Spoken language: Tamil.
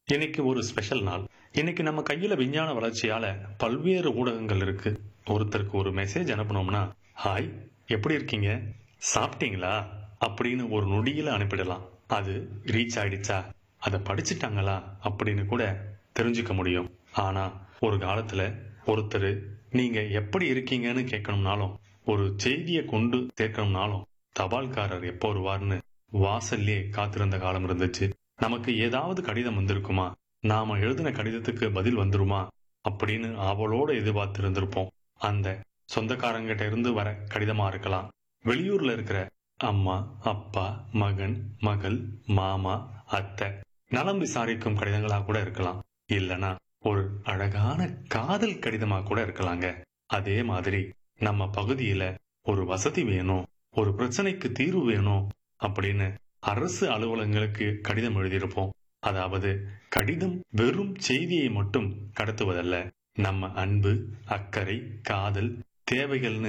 இன்னைக்கு ஒரு ஸ்பெஷல் நாள் இன்னைக்கு நம்ம கையில விஞ்ஞான வளர்ச்சியால பல்வேறு ஊடகங்கள் இருக்கு ஒருத்தருக்கு ஒரு மெசேஜ் அனுப்பணும்னா ஹாய் எப்படி இருக்கீங்க சாப்பிட்டீங்களா அப்படின்னு ஒரு நொடியில அனுப்பிடலாம் அது ரீச் ஆயிடுச்சா அதை படிச்சிட்டாங்களா அப்படின்னு கூட தெரிஞ்சுக்க முடியும் ஆனா ஒரு காலத்துல ஒருத்தர் நீங்க எப்படி இருக்கீங்கன்னு கேட்கணும்னாலும் ஒரு செய்தியை கொண்டு சேர்க்கணும்னாலும் தபால்காரர் எப்போ வருவார்னு வாசல்லே காத்திருந்த காலம் இருந்துச்சு நமக்கு ஏதாவது கடிதம் வந்திருக்குமா நாம எழுதின கடிதத்துக்கு பதில் வந்துருமா அப்படின்னு ஆவலோட எதிர்பார்த்து இருந்திருப்போம் அந்த சொந்தக்காரங்கிட்ட இருந்து வர கடிதமா இருக்கலாம் வெளியூர்ல இருக்கிற அம்மா அப்பா மகன் மகள் மாமா அத்தை நலம் விசாரிக்கும் கடிதங்களா கூட இருக்கலாம் இல்லனா ஒரு அழகான காதல் கடிதமா கூட இருக்கலாங்க அதே மாதிரி நம்ம பகுதியில ஒரு வசதி வேணும் ஒரு பிரச்சனைக்கு தீர்வு வேணும் அப்படின்னு அரசு அலுவலகங்களுக்கு கடிதம் எழுதியிருப்போம் அதாவது கடிதம் வெறும் செய்தியை மட்டும் கடத்துவதல்ல நம்ம அன்பு அக்கறை காதல் தேவைகள்னு